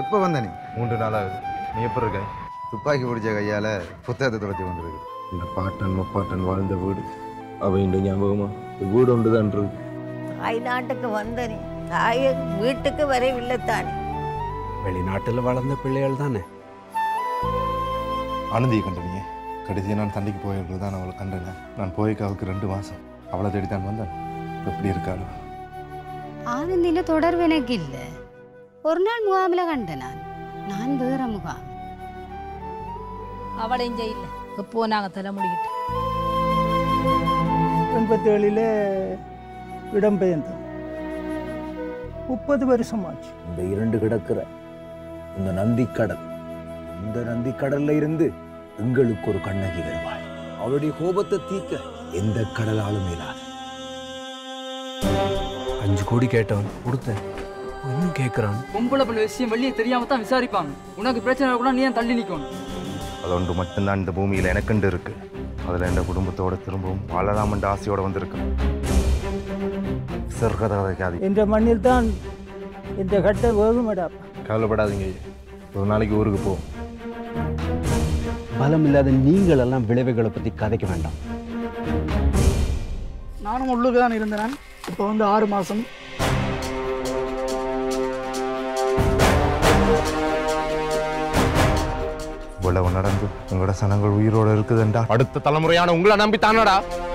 எப்போ வந்த நீ மூன்று நாளாகுது நீ எப்படி இருக்க துப்பாக்கி பிடிச்ச கையால் புத்தகத்தை துடைச்சி வந்திருக்கு இந்த பாட்டன் முப்பாட்டன் வாழ்ந்த வீடு அவைண்ட ஞாபகமா வீடு ஒன்று தான் இருக்கு தாய் நாட்டுக்கு வந்தனே தாய வீட்டுக்கு வரவில்லை தானே வெளிநாட்டில் வளர்ந்த பிள்ளைகள் தானே ஆனந்தியை கண்டனியே கடைசியாக நான் தண்டிக்கு போயிருக்கிறது தான் அவளை கண்டனேன் நான் போய்க்காவுக்கு ரெண்டு மாதம் அவளை தேடி தான் வந்தேன் எப்படி இருக்காளோ ஆனந்தின தொடர்பு எனக்கு இல்லை ஒரு நாள் முகாமில் கண்ட நான் நான் வேற முகாம் அவளையும் செய்யல எப்போ நாங்கள் தலை முடிக்கிட்டு எண்பத்தேழில் இடம்பெயர்ந்தோம் முப்பது வருஷமாச்சு இந்த இரண்டு கிடக்கிற இந்த நந்திக்கடல் இந்த நந்திக்கடல்ல இருந்து எங்களுக்கு ஒரு கண்ணகி வருவாள் அவளுடைய கோபத்தை தீர்க்க எந்த கடலாலும் இயலாது அஞ்சு கோடி கேட்டவன் கொடுத்தேன் இன்னும் கேட்குறான் பொம்பளை பண்ண விஷயம் வெளியே தெரியாம தான் விசாரிப்பாங்க உனக்கு பிரச்சனை கூட நீ ஏன் தள்ளி நிக்கணும் அது ஒன்று மட்டும்தான் இந்த பூமியில் எனக்குண்டு இருக்கு அதில் என் குடும்பத்தோட திரும்பவும் வாழலாமன்ற ஆசையோட வந்திருக்கேன் சிறுகதை என்ற மண்ணில் தான் இந்த கட்ட வேகுமடா கவலைப்படாதீங்க ஒரு நாளைக்கு ஊருக்கு போ பலம் இல்லாத நீங்கள் எல்லாம் விளைவுகளை பற்றி கதைக்க வேண்டாம் நானும் உள்ளுக்கு தான் இருந்தேன் இப்போ வந்து ஆறு மாதம் இவ்வளவு நடந்து உங்களோட சனங்கள் உயிரோட இருக்குதுண்டா அடுத்த தலைமுறையான உங்களை நம்பி தானடா